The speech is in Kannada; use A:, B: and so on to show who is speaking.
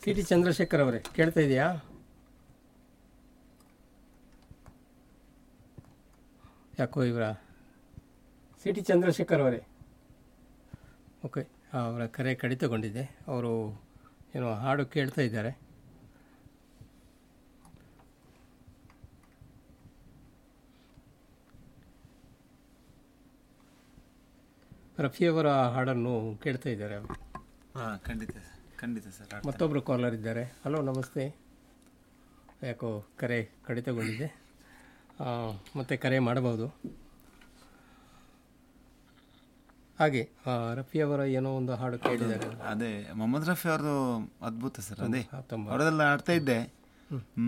A: ಸಿ ಟಿ ಚಂದ್ರಶೇಖರ್ ಅವರೇ ಕೇಳ್ತಾ ಇದೆಯಾ ಯಾಕೋ ಇವರ ಸಿ ಟಿ ಚಂದ್ರಶೇಖರ್ ಅವರೇ ಓಕೆ ಅವರ ಕರೆ ಕಡಿತಗೊಂಡಿದೆ ಅವರು ಏನೋ ಹಾಡು ಕೇಳ್ತಾ ಇದ್ದಾರೆ ರಫಿಯವರ ಹಾಡನ್ನು ಕೇಳ್ತಾ ಇದ್ದಾರೆ ಅವರು
B: ಹಾಂ ಖಂಡಿತ ಖಂಡಿತ ಸರ್ ಆಡ್ತೇನೆ.
A: ಮತ್ತೊಬ್ಬರು ಕಾಲರ್ ಇದ್ದಾರೆ ಹಲೋ ನಮಸ್ತೆ ಯಾಕೋ ಕರೆ ಕಡಿತಗೊಂಡಿದೆ ಆ, ಮತ್ತೆ ಕರೆ ಮಾಡಬಹುದು ಹಾಗೆ ಆ, ರಫಿಯವರ ಏನೋ ಒಂದು ಹಾಡು ಕೇಳಿದ್ದಾರೆ
B: ಅದೇ ಮೊಹಮ್ಮದ್ ರಫಿ ಅವ್ರದ್ದು ಅದ್ಭುತ ಸರ್ ಅದೇ
A: ತುಂಬ
B: ಅವರೆಲ್ಲ ಆಡ್ತಾ ಇದ್ದೆ